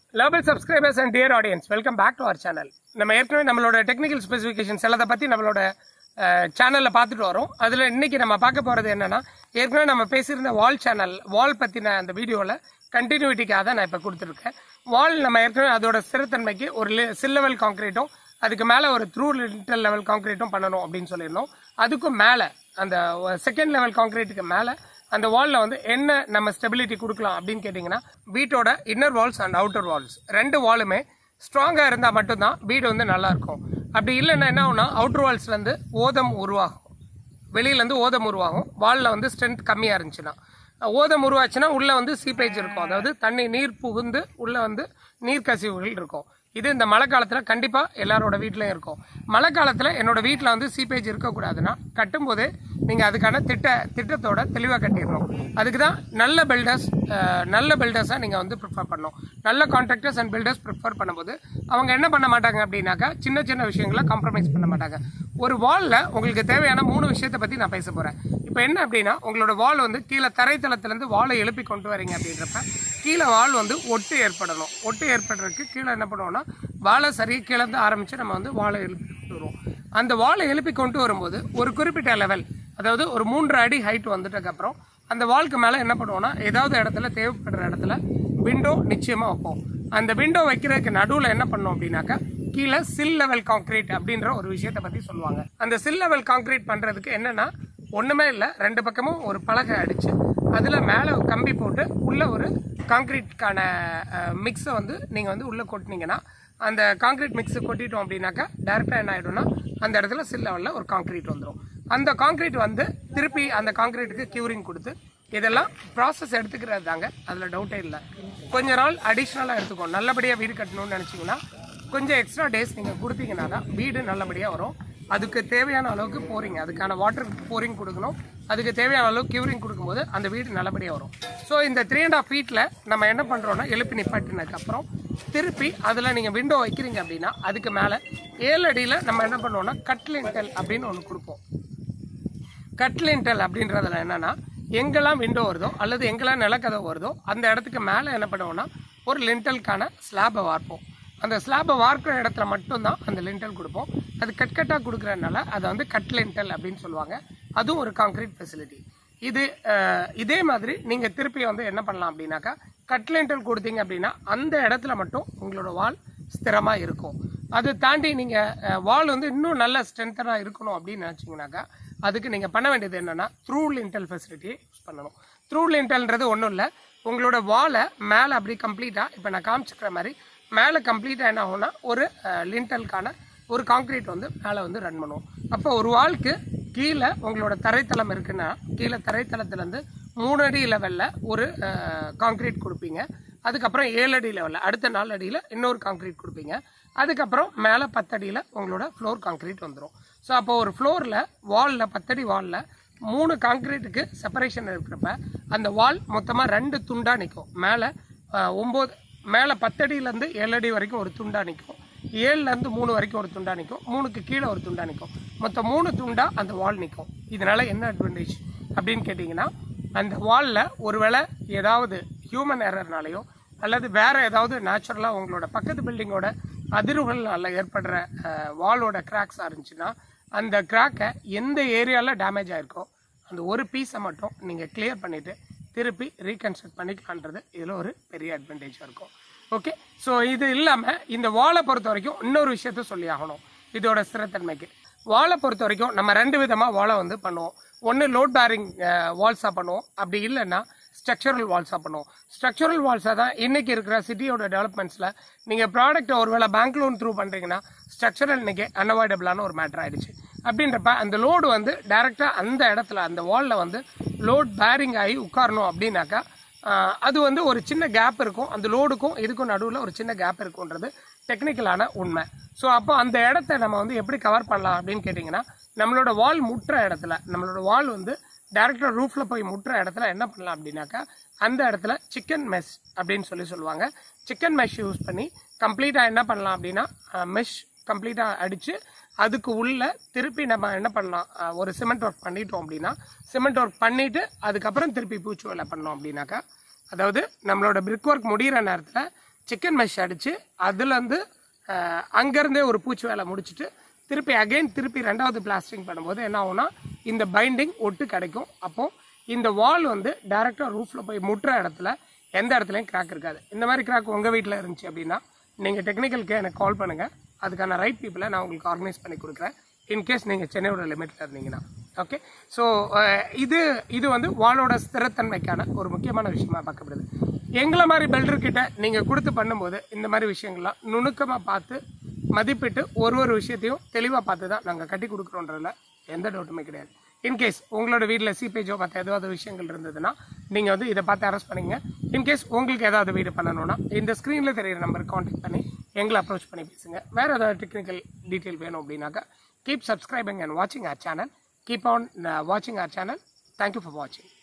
level subscribers and dear audience welcome back to our channel நம்ம ஏற்கனவே நம்மளோட technical specifications எல்லாத்தை பற்றி நம்மளோட சேனலில் பார்த்துட்டு வரோம் அதில் இன்னைக்கு நம்ம பார்க்க போகிறது என்னன்னா ஏற்கனவே நம்ம பேசியிருந்த வால் சேனல் வால் பற்றின அந்த வீடியோவில் கண்டினியூட்டிக்காக தான் நான் இப்போ கொடுத்துருக்கேன் வால் நம்ம ஏற்கனவே அதோட ஸ்திரத்தன்மைக்கு ஒரு சில் லெவல் கான்கிரீட்டும் அதுக்கு மேலே ஒரு த்ரூ லிட்டல் லெவல் கான்கிரீட்டும் பண்ணணும் அப்படின்னு சொல்லியிருந்தோம் அதுக்கும் மேலே அந்த செகண்ட் லெவல் கான்கிரீட்டுக்கு மேலே அந்த வால்ல வந்து என்ன நம்ம ஸ்டெபிலிட்டி கொடுக்கலாம் அப்படின்னு கேட்டிங்கன்னா வீட்டோட inner walls and outer walls ரெண்டு வாலுமே ஸ்ட்ராங்காக இருந்தால் மட்டும்தான் வீடு வந்து நல்லா இருக்கும் அப்படி இல்லைன்னா என்ன ஆகும்னா அவுட்டர் வால்ஸ்லேருந்து ஓதம் உருவாகும் வெளியிலேருந்து ஓதம் உருவாகும் வாலில் வந்து ஸ்ட்ரென்த் கம்மியாக இருந்துச்சுன்னா ஓதம் உருவாச்சுன்னா உள்ளே வந்து சீப்பேஜ் இருக்கும் அதாவது தண்ணி நீர் புகுந்து உள்ளே வந்து நீர் கசிவுகள் இருக்கும் இது இந்த மழை காலத்தில் கண்டிப்பாக எல்லாரோட வீட்லையும் இருக்கும் மழை காலத்தில் என்னோட வீட்டில் வந்து சீப்பேஜ் இருக்கக்கூடாதுன்னா கட்டும்போதே நீங்கள் அதுக்கான திட்ட திட்டத்தோட தெளிவாக கட்டிடணும் அதுக்கு தான் நல்ல பில்டர்ஸ் நல்ல பில்டர்ஸாக நீங்கள் வந்து ப்ரிஃபர் பண்ணணும் நல்ல கான்ட்ராக்டர்ஸ் அண்ட் பில்டர்ஸ் ப்ரிஃபர் பண்ணும்போது அவங்க என்ன பண்ண மாட்டாங்க அப்படின்னாக்கா சின்ன சின்ன விஷயங்களை காம்ப்ரமைஸ் பண்ண மாட்டாங்க ஒரு வாலில் உங்களுக்கு தேவையான மூணு விஷயத்தை பற்றி நான் பேச போகிறேன் இப்போ என்ன அப்படின்னா உங்களோட வால் வந்து கீழே தரைத்தளத்துலேருந்து வாலை எழுப்பி கொண்டு வரீங்க அப்படின்றப்ப கீழே வால் வந்து ஒட்டு ஏற்படணும் ஒட்டு ஏற்படுறதுக்கு கீழே என்ன பண்ணுவோம்னா வாழை சரியாக கீழே இருந்து ஆரம்பித்து நம்ம வந்து வாழை எழுப்பி கொண்டு வருவோம் அந்த வாலை எழுப்பி கொண்டு வரும்போது ஒரு குறிப்பிட்ட லெவல் அதாவது ஒரு மூன்று அடி ஹைட் வந்துட்டதுக்கப்புறம் அந்த வால்க்கு மேலே என்ன பண்ணுவோம்னா ஏதாவது இடத்துல தேவைப்படுற இடத்துல விண்டோ நிச்சயமாக வைப்போம் அந்த விண்டோ வைக்கிறதுக்கு நடுவில் என்ன பண்ணோம் அப்படின்னாக்கா கீழே சில் லெவல் கான்கிரீட் அப்படின்ற ஒரு விஷயத்தை பற்றி சொல்லுவாங்க அந்த சில் லெவல் கான்கிரீட் பண்ணுறதுக்கு என்னன்னா ஒன்றுமே இல்லை ரெண்டு பக்கமும் ஒரு பலகை அடித்து அதில் மேலே கம்பி போட்டு உள்ளே ஒரு கான்கிரீட்கான மிக்ஸை வந்து நீங்கள் வந்து உள்ளே கொட்டினீங்கன்னா அந்த கான்கிரீட் மிக்ஸை கொட்டிட்டோம் அப்படின்னாக்கா டேரெக்டாக என்ன ஆகிடும்னா அந்த இடத்துல சில் லெவலில் ஒரு கான்கிரீட் வந்துடும் அந்த கான்கிரீட் வந்து திருப்பி அந்த கான்கிரீட்டுக்கு கியூரிங் கொடுத்து இதெல்லாம் ப்ராசஸ் எடுத்துக்கிறது தாங்க அதில் டவுட்டே இல்லை கொஞ்ச நாள் அடிஷ்னலாக எடுத்துக்கோ நல்லபடியாக வீடு கட்டணும்னு நினச்சிங்கன்னா கொஞ்சம் எக்ஸ்ட்ரா டேஸ் நீங்கள் கொடுத்தீங்கன்னா தான் வீடு நல்லபடியாக வரும் அதுக்கு தேவையான அளவுக்கு போரிங் அதுக்கான வாட்டர் போரிங் கொடுக்கணும் அதுக்கு தேவையான அளவுக்கு கியூரிங் கொடுக்கும்போது அந்த வீடு நல்லபடியாக வரும் ஸோ இந்த த்ரீ அண்ட் ஆஃப் ஃபீட்டில் நம்ம என்ன பண்ணுறோம்னா எழுப்பி நிப்பாட்டினதுக்கப்புறம் திருப்பி அதில் நீங்கள் விண்டோ வைக்கிறீங்க அப்படின்னா அதுக்கு மேலே ஏழு அடியில் நம்ம என்ன பண்ணுவோம்னா கட்லின்டல் அப்படின்னு ஒன்று கொடுப்போம் கட்லின்டல் அப்படின்றதுல என்னன்னா எங்கெல்லாம் விண்டோ வருதோ அல்லது எங்கெல்லாம் நிலக்கதவு வருதோ அந்த இடத்துக்கு மேலே என்ன பண்ணுவோம்னா ஒரு லிண்டலுக்கான ஸ்லாபை வார்ப்போம் அந்த ஸ்லாபை வார்க்கிற இடத்துல மட்டும்தான் அந்த லிண்டல் கொடுப்போம் அது கட்கட்டாக கொடுக்குறதுனால அதை வந்து கட் லிண்டல் அப்படின்னு சொல்லுவாங்க அதுவும் ஒரு கான்கிரீட் ஃபெசிலிட்டி இது அஹ், இதே மாதிரி நீங்கள் திருப்பி வந்து என்ன பண்ணலாம் அப்படின்னாக்கா கட் லிண்டல் கொடுத்தீங்க அப்படின்னா அந்த இடத்துல மட்டும் உங்களோட வால் ஸ்திரமாக இருக்கும் அது தாண்டி நீங்கள் வால் வந்து இன்னும் நல்ல ஸ்ட்ரென்த்தனாக இருக்கணும் அப்படின்னு நினச்சிங்கனாக்கா அதுக்கு நீங்கள் பண்ண வேண்டியது என்னென்னா த்ரூ லிண்டல் ஃபெசிலிட்டியை யூஸ் பண்ணணும் த்ரூ லிண்டல்ன்றது ஒன்றும் இல்லை உங்களோட வாலை மேலே அப்படி கம்ப்ளீட்டாக இப்போ நான் காமிச்சிக்கிற மாதிரி மேலே கம்ப்ளீட்டாக என்ன ஆகும்னா ஒரு லிண்டலுக்கான ஒரு கான்கிரீட் வந்து மேலே வந்து ரன் பண்ணுவோம் அப்போ ஒரு வால்க்கு கீழே உங்களோட தரைத்தளம் இருக்குன்னா கீழே தரைத்தளத்துலேருந்து மூணு அடி லெவலில் ஒரு கான்கிரீட் கொடுப்பீங்க அதுக்கப்புறம் ஏழு அடி லெவலில் அடுத்த நாலு அடியில் இன்னொரு கான்கிரீட் கொடுப்பீங்க அதுக்கப்புறம் மேலே பத்தடியில் உங்களோட ஃப்ளோர் கான்கிரீட் வந்துடும் ஸோ அப்போ ஒரு ஃப்ளோரில் வாலில் பத்தடி வாலில் மூணு கான்கிரீட்டுக்கு செப்பரேஷன் இருக்கிறப்ப அந்த வால் மொத்தமாக ரெண்டு துண்டாக நிற்கும் மேலே ஒம்பது மேலே பத்தடியிலேருந்து ஏழு அடி வரைக்கும் ஒரு துண்டா நிற்கும் ஏழுலேருந்து மூணு வரைக்கும் ஒரு துண்டா நிற்கும் மூணுக்கு கீழே ஒரு துண்டா நிற்கும் மொத்தம் மூணு துண்டா அந்த வால் நிற்கும் இதனால என்ன அட்வான்டேஜ் அப்படின்னு கேட்டிங்கன்னா அந்த வாலில் ஒருவேளை ஏதாவது ஹியூமன் எரர்னாலையோ அல்லது வேற ஏதாவது நேச்சுரலாக உங்களோட பக்கத்து பில்டிங்கோட அதிர்வுகள்னால ஏற்படுற வாலோட கிராக்ஸாக இருந்துச்சுன்னா அந்த கிராக்கை எந்த ஏரியாவில் டேமேஜ் ஆயிருக்கோ அந்த ஒரு பீஸை மட்டும் நீங்கள் கிளியர் பண்ணிவிட்டு திருப்பி ரீகன்ஸ்ட்ரக்ட் பண்ணிக்கலான்றது இதில் ஒரு பெரிய அட்வான்டேஜாக இருக்கும் ஓகே ஸோ இது இல்லாமல் இந்த வாலை பொறுத்த வரைக்கும் இன்னொரு விஷயத்த சொல்லி ஆகணும் இதோட ஸ்திரத்தன்மைக்கு வாலை பொறுத்த வரைக்கும் நம்ம ரெண்டு விதமாக வாழை வந்து பண்ணுவோம் ஒன்று லோட் பேரிங் வால்ஸாக பண்ணுவோம் அப்படி இல்லைன்னா ஸ்ட்ரக்சரல் வால்ஸாக பண்ணுவோம் ஸ்ட்ரக்சரல் வால்ஸாக தான் இன்னைக்கு இருக்கிற சிட்டியோட டெவலப்மெண்ட்ஸில் நீங்கள் ப்ராடக்ட்டை ஒருவேளை பேங்க் லோன் த்ரூ பண்ணுறீங்கன்னா ஸ்ட்ரக்சரல் இன்னைக்கு அன்அவாய்டபிளான ஒரு மேட்டர் ஆயிடுச்சு அப்படின்றப்ப அந்த லோடு வந்து டைரெக்டாக அந்த இடத்துல அந்த வாலில் வந்து லோட் பேரிங் ஆகி உட்காரணும் அப்படின்னாக்கா ஆஹ், அது வந்து ஒரு சின்ன கேப் இருக்கும் அந்த லோடுக்கும் இதுக்கும் நடுவில் ஒரு சின்ன கேப் இருக்குன்றது டெக்னிக்கலான உண்மை ஸோ அப்போ அந்த இடத்த நம்ம வந்து எப்படி கவர் பண்ணலாம் அப்படின்னு கேட்டிங்கன்னா நம்மளோட வால் முட்டுற இடத்துல நம்மளோட வால் வந்து டேரக்டாக ரூஃபில் போய் முட்டுற இடத்துல என்ன பண்ணலாம் அப்படின்னாக்கா அந்த இடத்துல சிக்கன் மெஷ் அப்படின்னு சொல்லி சொல்லுவாங்க சிக்கன் மெஷ் யூஸ் பண்ணி கம்ப்ளீட்டாக என்ன பண்ணலாம் அப்படின்னா மெஷ் கம்ப்ளீட்டாக அடித்து அதுக்கு உள்ள திருப்பி நம்ம என்ன பண்ணலாம் அஹ், ஒரு சிமெண்ட் ஒர்க் பண்ணிட்டோம் அப்படின்னா சிமெண்ட் ஒர்க் பண்ணிட்டு அதுக்கப்புறம் திருப்பி பூச்சி வேலை பண்ணோம் அப்படின்னாக்கா அதாவது நம்மளோட பிரிக் ஒர்க் முடிகிற நேரத்தில் சிக்கன் மெஷ் அடித்து அதுலேருந்து அங்கேருந்தே ஒரு பூச்சி வேலை முடிச்சுட்டு திருப்பி அகைன் திருப்பி ரெண்டாவது பிளாஸ்டிங் பண்ணும்போது என்ன ஆகும்னா இந்த பைண்டிங் ஒட்டு கிடைக்கும் அப்போ இந்த வால் வந்து டைரெக்டாக ரூஃபில் போய் முட்டுற இடத்துல எந்த இடத்துலையும் கிராக் இருக்காது இந்த மாதிரி கிராக் உங்கள் வீட்டில் இருந்துச்சு அப்படின்னா நீங்கள் டெக்னிக்கலுக்கு எனக்கு கால் பண்ணுங்கள் அதுக்கான ரைட் பீப்புளை நான் உங்களுக்கு ஆர்கனைஸ் பண்ணி கொடுக்குறேன் இன்கேஸ் நீங்கள் சென்னையோட லிமிட்டில் இருந்தீங்கன்னா ஓகே ஸோ இது இது வந்து வாலோட ஸ்திரத்தன்மைக்கான ஒரு முக்கியமான விஷயமா பார்க்கப்படுது எங்களை மாதிரி பில்டர் கிட்ட நீங்கள் கொடுத்து பண்ணும்போது இந்த மாதிரி விஷயங்கள்லாம் நுணுக்கமாக பார்த்து மதிப்பிட்டு ஒரு ஒரு விஷயத்தையும் தெளிவாக பார்த்து தான் நாங்கள் கட்டி கொடுக்குறோன்றதுல எந்த டவுட்டுமே கிடையாது இன்கேஸ் உங்களோட வீட்டில் சீப்பேஜோ மற்ற ஏதாவது விஷயங்கள் இருந்ததுன்னா நீங்கள் வந்து இதை பார்த்து அரெஸ்ட் பண்ணிங்க இன்கேஸ் உங்களுக்கு ஏதாவது வீடு பண்ணணும்னா இந்த ஸ்க்ரீனில் தெரியிற நம்பருக்கு காண்டாக்ட் பண்ணி எங்களை அப்ரோச் பண்ணி பேசுங்க வேறு ஏதாவது டெக்னிக்கல் டீட்டெயில் வேணும் அப்படின்னாக்கா கீப் சப்ஸ்கிரைபிங் அண்ட் வாட்சிங் our சேனல் கீப் ஆன் வாட்சிங் our சேனல் தேங்க்யூ ஃபார் வாட்சிங்